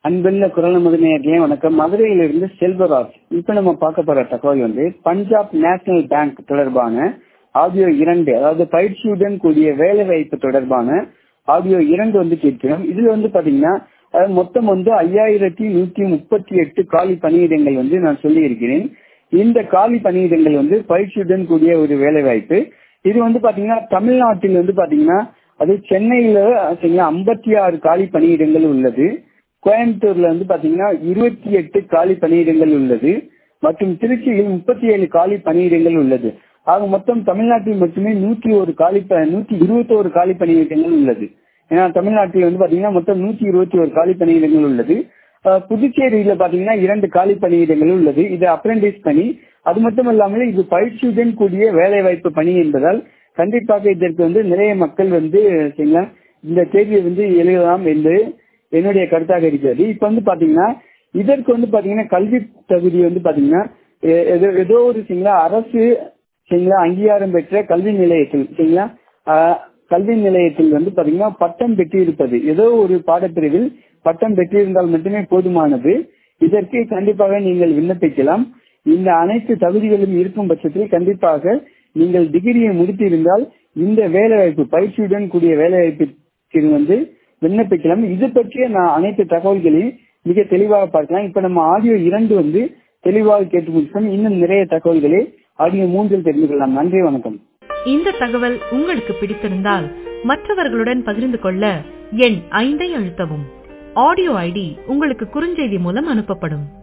அன்புள்ள குரல் முதலியார்களே வணக்கம் மதுரையிலிருந்து செல்வராஜ் இப்ப நம்ம பார்க்க போற தகவல் வந்து பஞ்சாப் நேஷனல் பேங்க் தொடர்பான ஆடியோ இரண்டு அதாவது பயிற்சியுடன் கூடிய வேலை வாய்ப்பு தொடர்பான ஆடியோ இரண்டு வந்து கேட்கிறோம் இதுல வந்து பாத்தீங்கன்னா அதாவது மொத்தம் வந்து ஐயாயிரத்தி நூத்தி முப்பத்தி எட்டு காலி பணியிடங்கள் வந்து நான் சொல்லி இருக்கிறேன் இந்த காலி பணியிடங்கள் வந்து பயிற்சியுடன் கூடிய ஒரு வேலை வாய்ப்பு இது வந்து பாத்தீங்கன்னா தமிழ்நாட்டில் வந்து பாத்தீங்கன்னா அது சென்னையில சரிங்களா ஐம்பத்தி ஆறு காலி பணியிடங்கள் உள்ளது கோயம்புத்தூர்ல வந்து பாத்தீங்கன்னா இருபத்தி எட்டு காலி பணியிடங்கள் உள்ளது மற்றும் திருச்சியில் முப்பத்தி ஏழு காலி பணியிடங்கள் உள்ளது ஆக மொத்தம் தமிழ்நாட்டில் மட்டுமே நூற்றி ஒரு காலி நூற்றி இருபத்தி ஒரு காலி பணியிடங்கள் உள்ளது ஏன்னா தமிழ்நாட்டில் வந்து பாத்தீங்கன்னா மொத்தம் நூற்றி இருபத்தி ஒரு காலி பணியிடங்கள் உள்ளது புதுச்சேரியில பாத்தீங்கன்னா இரண்டு காலி பணியிடங்கள் உள்ளது இது அப்ரெண்டிஸ் பணி அது மட்டும் இல்லாமல் இது பயிற்சியுடன் கூடிய வேலை வாய்ப்பு பணி என்பதால் கண்டிப்பாக இதற்கு வந்து நிறைய மக்கள் வந்து சரிங்களா இந்த தேர்வை வந்து எழுதலாம் என்று என்னுடைய கருத்தாக இருக்கிறது இப்ப வந்து பாத்தீங்கன்னா இதற்கு வந்து பாத்தீங்கன்னா கல்வி தகுதி வந்து பாத்தீங்கன்னா ஏதோ ஒரு சரிங்களா அரசு சரிங்களா அங்கீகாரம் பெற்ற கல்வி நிலையத்தில் சரிங்களா கல்வி நிலையத்தில் வந்து பாத்தீங்கன்னா பட்டம் பெற்று இருப்பது ஏதோ ஒரு பாடப்பிரிவில் பட்டம் பெற்றிருந்தால் மட்டுமே போதுமானது இதற்கு கண்டிப்பாக நீங்கள் விண்ணப்பிக்கலாம் இந்த அனைத்து தகுதிகளும் இருக்கும் பட்சத்தில் கண்டிப்பாக நீங்கள் டிகிரியை முடித்திருந்தால் இந்த வேலைவாய்ப்பு பயிற்சியுடன் கூடிய வேலைவாய்ப்பிற்கு வந்து விண்ணப்பிக்கலாம் இது பற்றிய நான் அனைத்து தகவல்களையும் மிக தெளிவாக பார்க்கலாம் இப்ப நம்ம ஆடியோ இரண்டு வந்து தெளிவாக கேட்டு முடிச்சோம் இன்னும் நிறைய தகவல்களை ஆடியோ மூன்றில் தெரிந்து கொள்ளலாம் நன்றி வணக்கம் இந்த தகவல் உங்களுக்கு பிடித்திருந்தால் மற்றவர்களுடன் பகிர்ந்து கொள்ள எண் ஐந்தை அழுத்தவும் ஆடியோ ஐடி உங்களுக்கு குறுஞ்செய்தி மூலம் அனுப்பப்படும்